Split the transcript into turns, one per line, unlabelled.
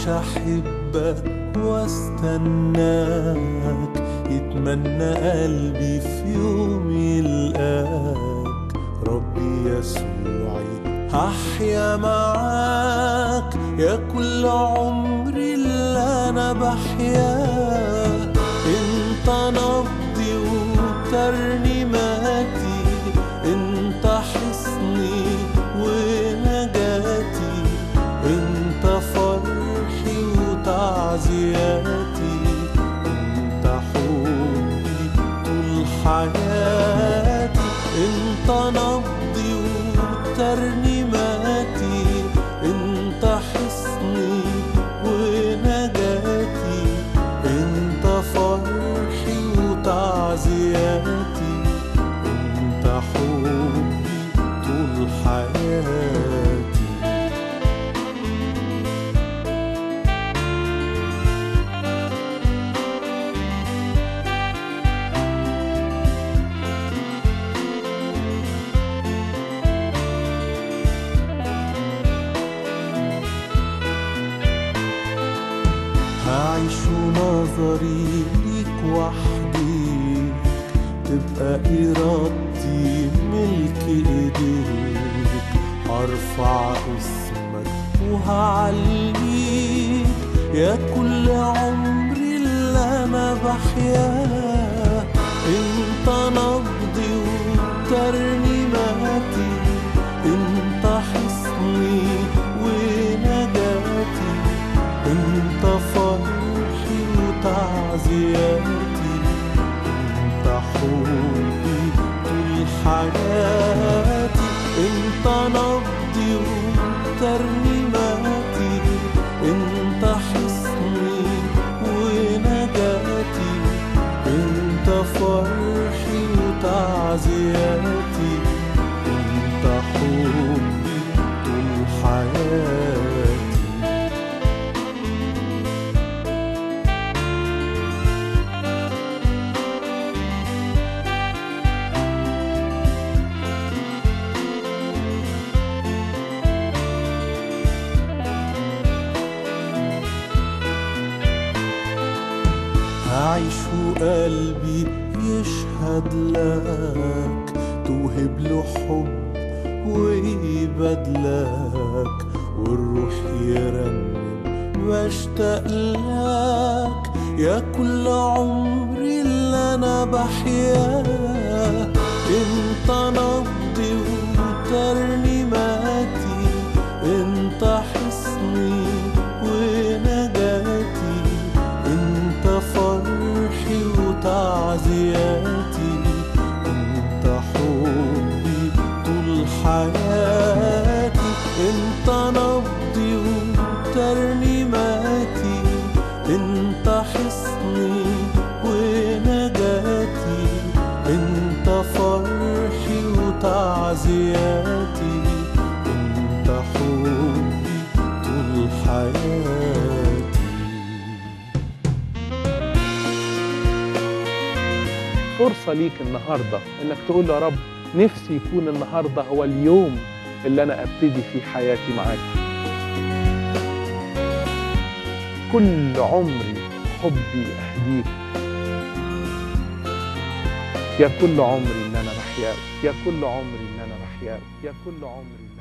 أعيش أحبك واستناك يتمنى قلبي في يوم يلقاك ربي يسوعي هحيا معاك يا كل عمري اللي أنا بحياه انت نبضي وترنيماتي انت حصني ونجاتي انت فرحي وتعزياتي انت حبي طول حياتي انت نبضي وترنيماتي انت حصني ونجاتي انت فرحي وتعزياتي انت حبي طول حياتي هعيش نظري ليك وحدي تبقى إرادتي ملك إيديك هرفع اسمك وهعليك يا كل عمري اللي أنا بحياه انت نبضي وترنيماتي انت حصني ونجاتي انت فرحي وتعزياتي انت حبي طول حياتي انت نبضي وترنيماتي انت حصني ونجاتي انت فرحي وتعزياتي انت حبي طول حياتي هعيش وقلبي يشهد لك توهب له حب ويبدلك والروح يرنم بشتاق لك يا كل عمري اللي انا بحياه انت نبضي وترنيماتي انت حصني ونجاتي انت فرحي وتعزياتي انت حبي طول حياتي انت نبضي وترنيماتي انت حصني ونجاتي انت فرحي وتعزياتي انت حبي طول حياتي
فرصة ليك النهاردة إنك تقول يا رب نفسي يكون النهاردة هو اليوم اللي أنا أبتدي فيه حياتي معاك كل عمري حبي أهديك يا كل عمري إن أنا بحياك يا كل عمري إن أنا بحياك يا كل عمري